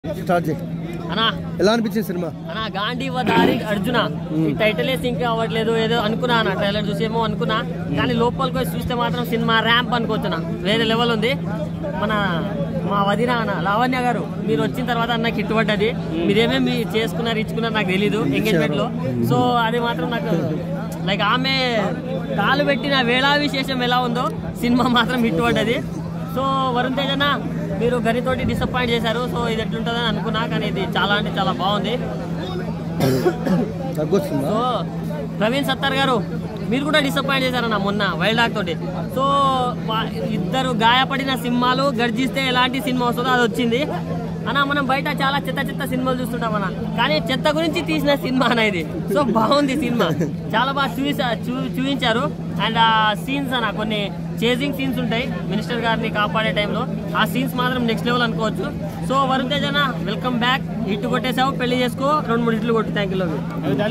start చేయి అనా ఎలా అనిపించింది సినిమా అనా గాంధీ వదారి అర్జున ఈ టైటిలే సింక్ అవ్వట్లేదు ఏదో అనుకున్నా అన్న ట్రైలర్ చూసేమో అనుకున్నా కానీ లోపలికి వచ్చి చూస్తే మాత్రం సినిమా ర్యాంప్ అనుకోవచ్చునా వేరే లెవెల్ ఉంది మన మా వదిన అన్న లావణ్య గారు మీరు వచ్చిన తర్వాత నాకు హిట్ పడ్డది మీరేమేమి చేసుకున్నారు ఇచ్చుకున్నారు నాకు తెలీదు ఎంగేజ్మెంట్ లో సో అది మాత్రం నాకు లైక్ ఆమె కాలు పెట్టిన వేళా విశేషం ఎలా ఉందో సినిమా మాత్రం హిట్ పడ్డది సో వరుణ్ తేజ్ అన్న మీరు గనితోటి డిసప్పాయింట్ చేశారు సో ఇది ఎట్లుంటుందని అనుకున్నా కానీ ఇది చాలా అంటే చాలా బాగుంది తగ్గొస్తుందా సో ప్రవీణ్ సత్తార్ గారు మీరు కూడా డిసప్పాయింట్ చేశారన్న మొన్న వైల్డ్ డాగ్ తోటి సో వా- ఇద్దరు గాయపడిన సినిమాలు గర్జిస్తే ఎలాంటి సినిమా వస్తుందో అది వచ్చింది అన్న మనం బయట చాలా చెత్త చెత్త సినిమాలు చూస్తుంటాం అన్న కానీ చెత్త గురించి తీసిన సినిమా అన్న ఇది సో బాగుంది సినిమా చాలా బాగా చూసా చూ చూపించారు అండ్ ఆ సీన్స్ అన్న కొన్ని చేజింగ్ సీన్స్ ఉంటాయి మినిస్టర్ గారిని కాపాడే టైంలో ఆ సీన్స్ మాత్రం నెక్స్ట్ లెవెల్ అనుకోవచ్చు సో వరుణ్ తేజ్ అన్న వెల్కమ్ బ్యాక్ హిట్ కొట్టేసావు పెళ్లి చేసుకో రెండు మూడు హిట్లు కొట్టు థ్యాంక్ యూ